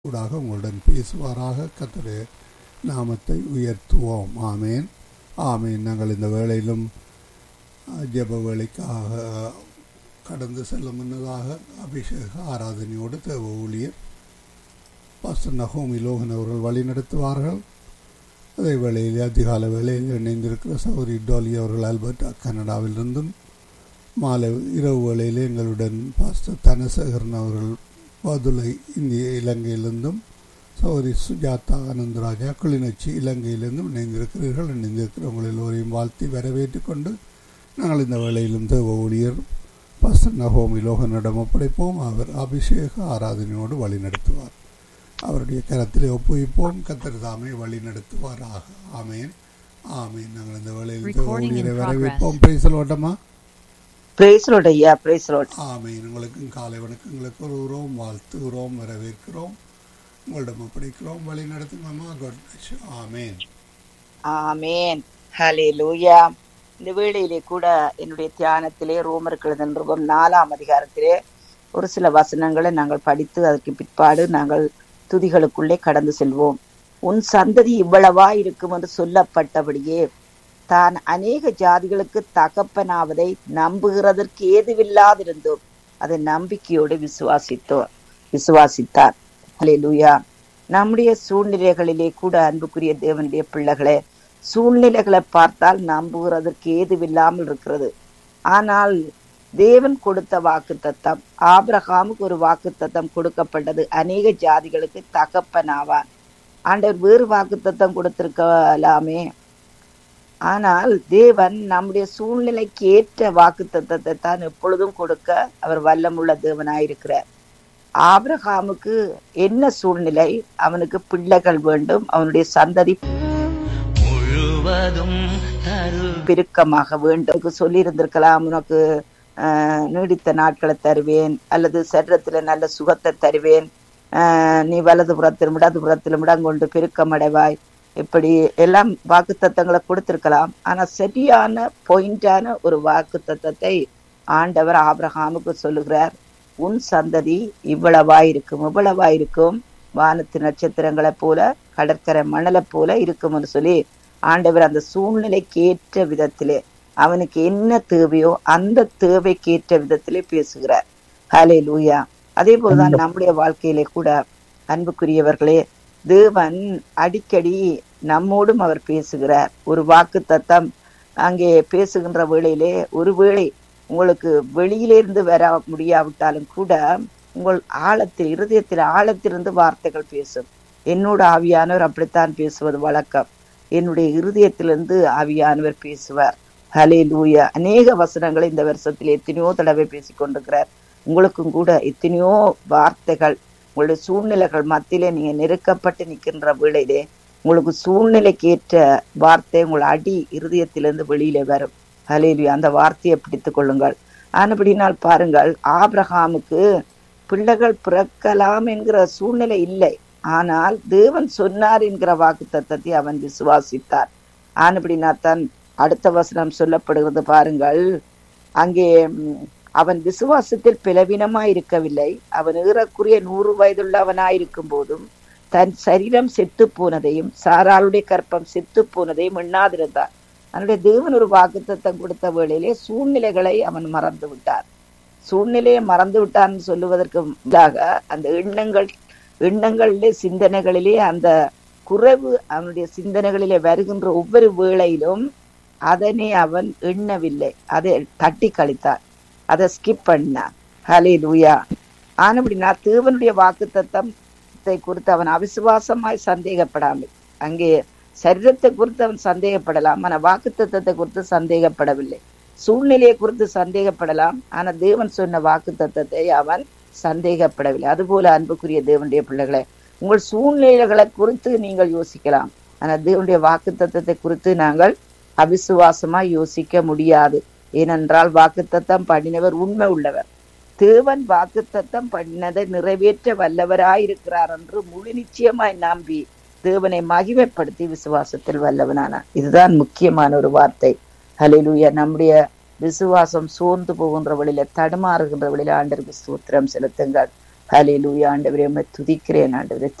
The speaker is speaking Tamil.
ஊடாக உங்களுடன் பேசுவாராக கத்தருடைய நாமத்தை உயர்த்துவோம் ஆமேன் ஆமேன் நாங்கள் இந்த வேளையிலும் அஹ், ஜெப வேலைக்காக கடந்து செல்ல முன்னதாக அபிஷேக ஆராதனையோடு தேவ ஊழியர் பாஸ்டர் நகோமி லோகன் அவர்கள் வழி நடத்துவார்கள் அதே வேளையில் அதிகால வேளையில் இணைந்திருக்கிற சௌரி டோலி அவர்கள் ஆல்பர்ட் கனடாவிலிருந்தும் மாலை இரவு வேளையில் எங்களுடன் பாஸ்டர் தனசேகரன் அவர்கள் பதுளை இந்திய இலங்கையிலிருந்தும் சௌரி சுஜாதா ஆனந்தராஜா கிளிநொச்சி இலங்கையிலிருந்தும் இணைந்திருக்கிறீர்கள் இணைந்திருக்கிற உங்கள் எல்லோரையும் வாழ்த்தி வரவேற்றுக் கொண்டு நாங்கள் இந்த வேளையிலும் தேவ ஊழியர் பாஸ்டர் நகோமி லோகனிடம் ஒப்படைப்போம் அவர் அபிஷேக ஆராதனையோடு வழி நடத்துவார் அவருடைய கரத்திலே ஒப்புவிப்போம் கத்தர் தாமே வழி நடத்துவாராக ஆமேன் ஆமேன் நாங்கள் இந்த வேளையில் தேவ Recording in ஊழியரை progress. வரவேற்போம் பேசலோட்டமா பிரைஸ் ரோட் ஐயா பிரைஸ் ரோட் ஆமீன் உங்களுக்கும் காலை வணக்கங்களுக்கு கூறுகிறோம் வாழ்த்துகிறோம் வரவேற்கிறோம் உங்களிடம் ஒப்படைக்கிறோம் வழி நடத்துங்கம்மா God ஆமேன் ஆமேன் ஹலே லூயா இந்த வேளையிலே கூட என்னுடைய தியானத்திலே ரோமர் கழுதன் ரூபம் நாலாம் அதிகாரத்திலே ஒரு சில வசனங்களை நாங்கள் படித்து அதற்கு பிற்பாடு நாங்கள் துதிகளுக்குள்ளே கடந்து செல்வோம் உன் சந்ததி இவ்வளவா இருக்கும் என்று சொல்லப்பட்டபடியே தான் அநேக ஜாதிகளுக்கு தகப்பனாவதை நம்புகிறதற்கு ஏதுவில்லாதிருந்தோம் அதை நம்பிக்கையோடு விசுவாசித்தோம் விசுவாசித்தார் ஹalleluya நம்முடைய சூழ்நிலைகளிலே கூட அன்புக்குரிய தேவனுடைய பிள்ளைகளே சூழ்நிலைகளை பார்த்தால் நம்புகிறதற்கு ஏதுவில்லாமல் இருக்கிறது ஆனால் தேவன் கொடுத்த வாக்கு தத்தம் ஆபிரகாமுக்கு ஒரு வாக்கு தத்தம் கொடுக்கப்பட்டது அநேக ஜாதிகளுக்கு தகப்பனாவான் ஆண்டவர் வேறு வாக்கு தத்தம் கொடுத்திருக்கலாமே ஆனால் தேவன் நம்முடைய சூழ்நிலைக்கு ஏற்ற வாக்கு தத்தத்தை தான் எப்பொழுதும் கொடுக்க அவர் வல்லமுள்ள தேவனாயிருக்கிறார் ஆபிரகாமுக்கு என்ன சூழ்நிலை அவனுக்கு பிள்ளைகள் வேண்டும் அவனுடைய சந்ததி முழுவதும் தரு பெருக்கமாக வேண்டும் சொல்லி இருந்திருக்கலாம் உனக்கு ஆஹ், நீடித்த நாட்களை தருவேன் அல்லது சரீரத்துல நல்ல சுகத்தை தருவேன் ஆஹ், நீ வலது புறத்திலும் இடது புறத்திலும் இடங்கொண்டு பெருக்கம் அடைவாய் இப்படி எல்லாம் வாக்கு தத்தங்களை கொடுத்திருக்கலாம் ஆனா சரியான பாயிண்டான ஒரு வாக்கு தத்தத்தை ஆண்டவர் ஆபிரகாமுக்கு சொல்லுகிறார் உன் சந்ததி இவ்வளவாய் இருக்கும் இவ்வளவாய் இருக்கும் வானத்து நட்சத்திரங்களைப் போல கடற்கரை மணலைப் போல இருக்கும்னு சொல்லி ஆண்டவர் அந்த சூழ்நிலைக்கு ஏற்ற விதத்திலே அவனுக்கு என்ன தேவையோ அந்த தேவைக்கு ஏற்ற விதத்திலே பேசுகிறார் ஹலே லூயா அதே போலதான் நம்முடைய வாழ்க்கையிலே கூட அன்புக்குரியவர்களே தேவன் அடிக்கடி நம்மோடும் அவர் பேசுகிறார் ஒரு வாக்கு தத்தம் அங்கே பேசுகின்ற வேளையிலே ஒருவேளை உங்களுக்கு வெளியிலிருந்து வர முடியாவிட்டாலும் கூட உங்கள் ஆழத்தில் இருதயத்தில் ஆழத்திலிருந்து வார்த்தைகள் பேசும் என்னோட ஆவியானவர் அப்படித்தான் பேசுவது வழக்கம் என்னுடைய இருதயத்திலிருந்து ஆவியானவர் பேசுவார் ஹலே லூயா அநேக வசனங்களை இந்த வருஷத்தில் எத்தனையோ தடவை பேசிக் கொண்டிருக்கிறார் உங்களுக்கும் கூட எத்தனையோ வார்த்தைகள் உங்களுடைய சூழ்நிலைகள் மத்தியிலே நீங்க நெருக்கப்பட்டு நிற்கின்ற வேளையிலே உங்களுக்கு சூழ்நிலைக்கு ஏற்ற வார்த்தை உங்கள் அடி இருதயத்திலிருந்து வெளியிலே வரும் ஹலேலுயா அந்த வார்த்தையை பிடித்துக் கொள்ளுங்கள் ஆனபடினால் பாருங்கள் ஆபிரகாமுக்கு பிள்ளைகள் பிறக்கலாம் என்கிற சூழ்நிலை இல்லை ஆனால் தேவன் சொன்னார் என்கிற வாக்கு தத்தத்தை அவன் விசுவாசித்தார் ஆனபடினா தான் அடுத்த வசனம் சொல்லப்படுகிறது பாருங்கள் அங்கே ம், அவன் விசுவாசத்தில் பிளவினமாய் இருக்கவில்லை அவன் ஏறக்குறைய நூறு வயதுள்ளவனாயிருக்கும் போதும் தன் சரீரம் செத்து போனதையும் சாராளுடைய கற்பம் செத்து போனதையும் எண்ணாதிருந்தான் அவனுடைய தேவன் ஒரு வாக்குத்தத்தம் கொடுத்த வேளையிலே சூழ்நிலைகளை அவன் மறந்து விட்டார் சூழ்நிலையை மறந்து விட்டான் சொல்லுவதற்கு முன்னாக அந்த எண்ணங்கள் எண்ணங்களிலே சிந்தனைகளிலே அந்த குறைவு அவனுடைய சிந்தனைகளிலே வருகின்ற ஒவ்வொரு வேளையிலும் அதனை அவன் எண்ணவில்லை அதை தட்டி கழித்தான் அதை ஸ்கிப் பண்ணான் ஹலே லூயா ஆனபடினா தேவனுடைய வாக்கு தத்தத்தை குறித்து அவன் அவிசுவாசமாய் சந்தேகப்படாமல் அங்கே சரீரத்தை குறித்து அவன் சந்தேகப்படலாம் ஆனா வாக்கு தத்தத்தை குறித்து சந்தேகப்படவில்லை சூழ்நிலையை குறித்து சந்தேகப்படலாம் ஆனா தேவன் சொன்ன வாக்கு தத்தத்தை அவன் சந்தேகப்படவில்லை அதுபோல அன்புக்குரிய தேவனுடைய பிள்ளைகளை உங்கள் சூழ்நிலைகளை குறித்து நீங்கள் யோசிக்கலாம் ஆனா தேவனுடைய வாக்கு தத்தத்தை குறித்து நாங்கள் அவிசுவாசமா யோசிக்க முடியாது ஏனென்றால் வாக்குத்தத்தம் பண்ணினவர் உண்மை உள்ளவர் தேவன் வாக்குத்தத்தம் பண்ணினதை நிறைவேற்ற வல்லவராயிருக்கிறார் என்று முழு நிச்சயமாய் நம்பி தேவனை மகிமைப்படுத்தி விசுவாசத்தில் வல்லவனானார் இதுதான் முக்கியமான ஒரு வார்த்தை ஹalleluya நம்முடைய விசுவாசம் சோர்ந்து போகின்ற வழியில தடுமாறுகின்ற வழியில ஆண்டருக்கு ஸ்தோத்திரம் செலுத்துங்கள் ஹalleluya ஆண்டவரே உம்மை துதிக்கிறேன் ஆண்டவரே